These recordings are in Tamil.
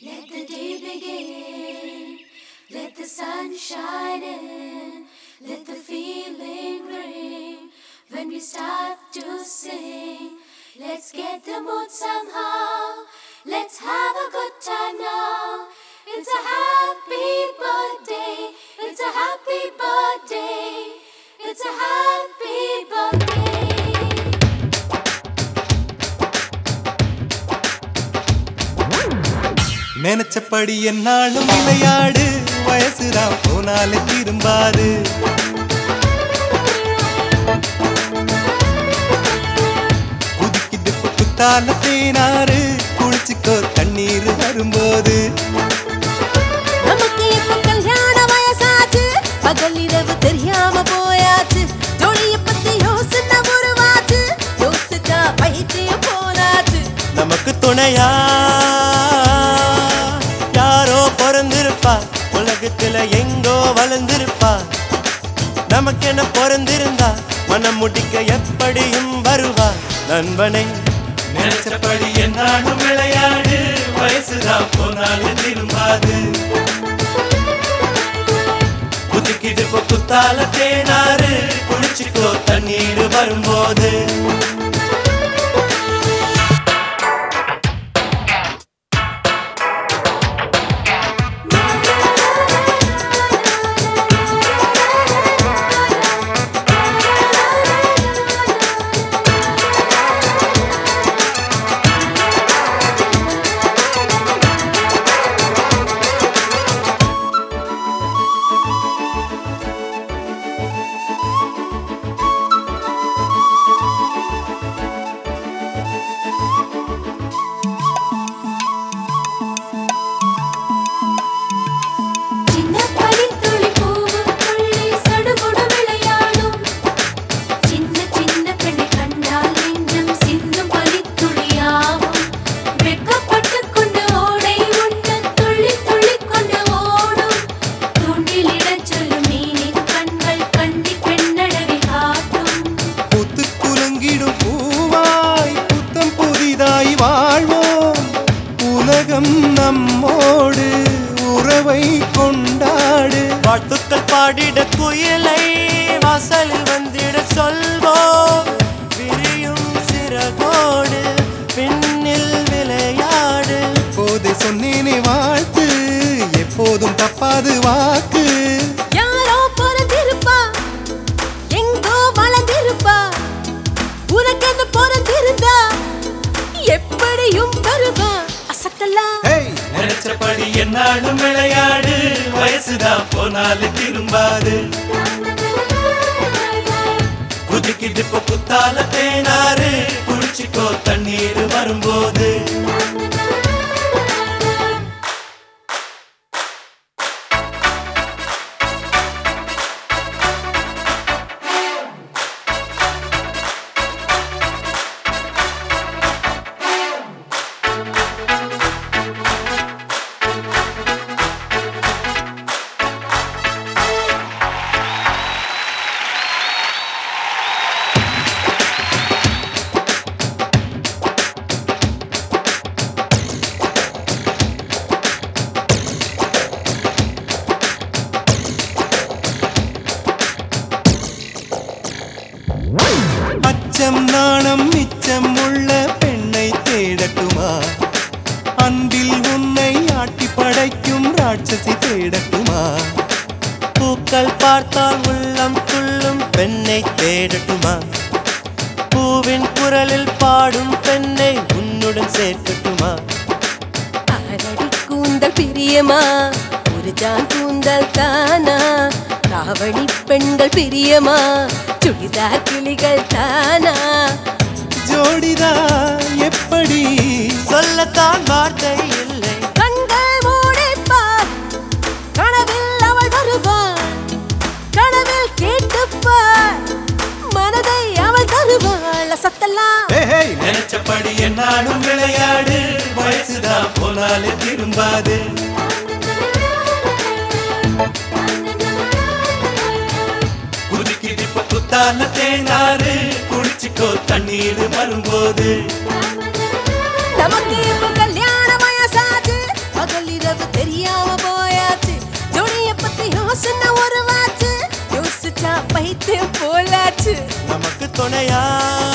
Let the day begin. Let the sun shine in. Let the feeling ring. When we start to sing, let's get the mood somehow. Let's have a good time now. It's a happy birthday. It's a happy birthday. It's a happy birthday. நினைச்சபடி என்னாலும் விளையாடு வயசுதான் போனாலே திரும்பாது குதிக்குது குத்தால தேனாறு குளிச்சுக்கோ தண்ணீர் வரும்போது நமக்கு இப்ப கல்யாண வயசாச்சு பகல் இரவு தெரியாம போயாச்சு ஜோடிய பத்தி யோசனை உருவாச்சு யோசிச்சா பைத்தியம் போனாச்சு நமக்கு துணையா யாரோ பிறந்திருப்பா உலகத்துல எங்கோ வளர்ந்திருப்பா நமக்கு என்ன பிறந்திருந்தா மனம் முடிக்க எப்படியும் வருவா நண்பனை நினைச்சபடி என்னாலும் விளையாடு வயசுதான் போனாலும் திரும்பாது குதிக்கிது இப்போ குத்தால தேனாறு குளிச்சுக்கோ தண்ணீர் வரும்போது சின்ன பனித்துளி பூவுக்குள்ளே சடுகுடு விளையாடும். சின்ன சின்ன பெண்ணை கண்டால் நெஞ்சம் சிந்தும் பனித்துளியாகும். வெட்கப்பட்டுக் கொண்டு ஓடை உண்டு துள்ளித் துள்ளிக் கொண்டு ஓடும். தூண்டிலிடச் சொல்லும் மீனின் கண்கள் கண்டிப் பெண்ணழகை காட்டும். பூத்து குலுங்கிடும் பூவாய் புத்தம் புதிதாய் வாழ்வோம் உலகம் நம்மோடு உறவை கொண்டாடு வாழ்த்துக்கள் பாடிட குயிலை வாசலில் வந்திட சொல்வோம் விரியும் சிறகோடு பின்னில் விளையாடு போதை சொன்னேனே வாழ்த்து எப்போதும் தப்பாது வாக்கு யாரோ பிறந்திருப்பா எங்கோ வளர்ந்திருப்பா உனக்கு என்ன பிறந்திருந்தா எப்படியும் வருவா அசத்தலாம் ஹேய் நினைச்சபடி என்னாலும் விளையாடு வயசுதான் போனாலும் திரும்பாது குதிக்குது இப்போ குத்தால தேனாறு குளிச்சுக்கோ தண்ணீர் வரும்போது அச்சம் நாணம் மிச்சம் உள்ள பெண்ணை தேடட்டுமா அன்பில் உன்னை ஆட்டி படைக்கும் ராட்சசி தேடட்டுமா பூக்கள் பார்த்தால் உள்ளம் துள்ளும் பெண்ணை தேடட்டுமா பூவின் குரலில் பாடும் பெண்ணை உன்னுடன் சேர்க்கட்டுமா அரடி கூந்தல் பிரியமா ஒரு ஜான் கூந்தல் தானா தாவணி பெண்கள் பிரியமா சுடிதார் கிளிகள் தானா ஜோடிதா எப்படி சொல்லத்தான் வார்த்தை இல்லை கண்கள் மூடிப்பார் கனவில் அவள் வருவாள் கனவில் கேட்டுப்பார் மனதை அவள் தருவாள் சத்தலாம் நினைச்சபடி என்னாலும் விளையாடு வயசுதான் போனாலே திரும்பாது குதிக்குது இப்ப குத்தால தேனாறு குடிச்சுக்கோ தண்ணீர் வரும்போது நமக்கு இப்ப கல்யாண வயசாச்சு பகல் துணையா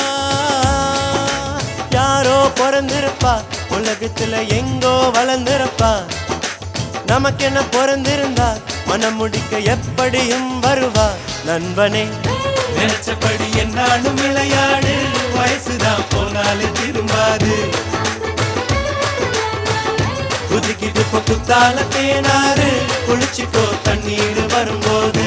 யாரோ பிறந்திருப்பா உலகத்துல எங்கோ வளர்ந்திருப்பா நமக்கென்ன பிறந்திருந்தா மனம் முடிக்க எப்படியும் வருவா நண்பனே நினைச்சபடி என்னாலும் விளையாடு வயசுதான் போனாலும் திரும்பாது குதிக்குது இப்ப குத்தால தேனாறு குளிச்சுக்கோ தண்ணீர் வரும்போது